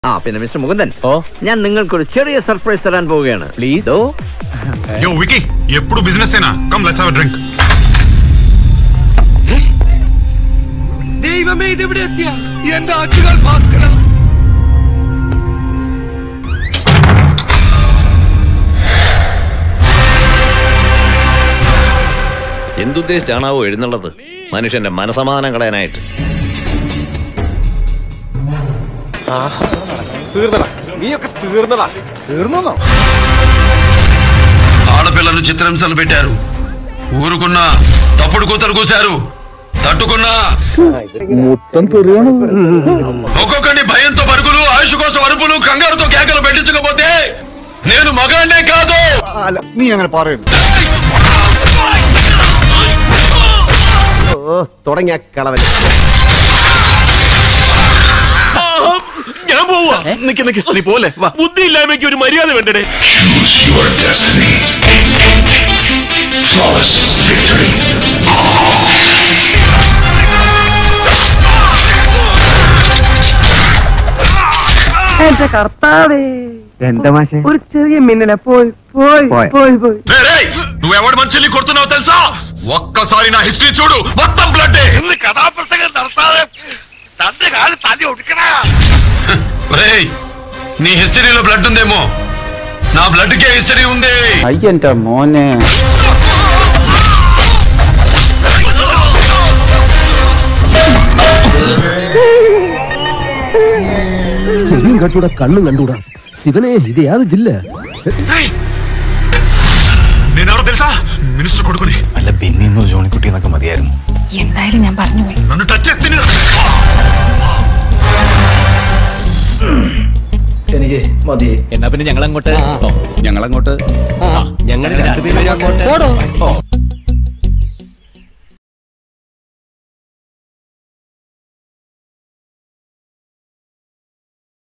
ആ പിന്നെ മിസ്റ്റർ മുകുന്ദൻ ഓ ഞാൻ നിങ്ങൾക്കൊരു ചെറിയ സർപ്രൈസ് തരാൻ പോവുകയാണ് പ്ലീസ് ഓ యో వికీ ఎప్పుడు బిజినెస్ ఏనా కమ్ లెట్స్ హావ్ డ్రింక్ ദൈവമേ ഇതെവിടെ എത്തിയ എന്റെ ആറ്റുകാൽ ഭാസ്കര എന്തുദ്ദേശിച്ചാണാവോ എഴുന്നള്ളത് മനുഷ്യന്റെ മനസമാധാനം കളയാനായിട്ട് ఆడపిల్లలు చిత్రహింసలు పెట్టారు ఊరుకున్న తప్పుడు కూతలు కూశారు తట్టుకున్నా ఒక్కొక్కడిని భయంతో పరుగులు ఆయుష్ కోసం అరుపులు కంగారుతో కేకలు పెట్టించకపోతే నేను మగాడినే కాదు നീ അങ്ങനെ പറയരുത് തുടങ്ങിയ കളവൻ ഞാൻ പോവാ നിക്ക് നിക്ക് നീ പോലെ ബുദ്ധി ഇല്ലായ്മയ്ക്ക് ഒരു മര്യാദ വേണ്ടേ എന്റെ കർത്താവേ എന്താ മാഷെ ഒരു ചെറിയ മിന്നല പോയി പോയി പോയി പോയി రేయ్, నువ్వెవడి మనుషుల్ని కొడుతున్నావు తెలుసా ఒక్కసారి నా హిస్టరీ చూడు మొత్తం బ్లడ్ കഥാപ്രസംഗം നടത്താതെ തന്റെ കാല് തല്ലി ഒടുക്കണ రేయ్ నీ హిస్టరీలో బ్లడ్ ఉందేమో నా బ్లడ్ కే హిస్టరీ ఉంది അയ്യന്റെ മോനെ ചെവിയും കണ്ടൂടാ കണ്ണും കണ്ടൂടാ ശിവനെ ഇത് യാത് ജില്ല రేయ్, నేనెవరో తెలుసా మినిస్టర్ కొడుకుని അല്ല ബെന്നിന്നോ ജോണിക്കുട്ടി എന്നൊക്കെ മതിയായിരുന്നു എന്തായാലും ഞാൻ പറഞ്ഞുപോയി నన్ను టచ్ చేస్తే నీ- എന്നാ പിന്നെ ഞങ്ങൾ അങ്ങോട്ട് ഞങ്ങളങ്ങോട്ട് ഞങ്ങൾ രണ്ടുപേരും അങ്ങോട്ട്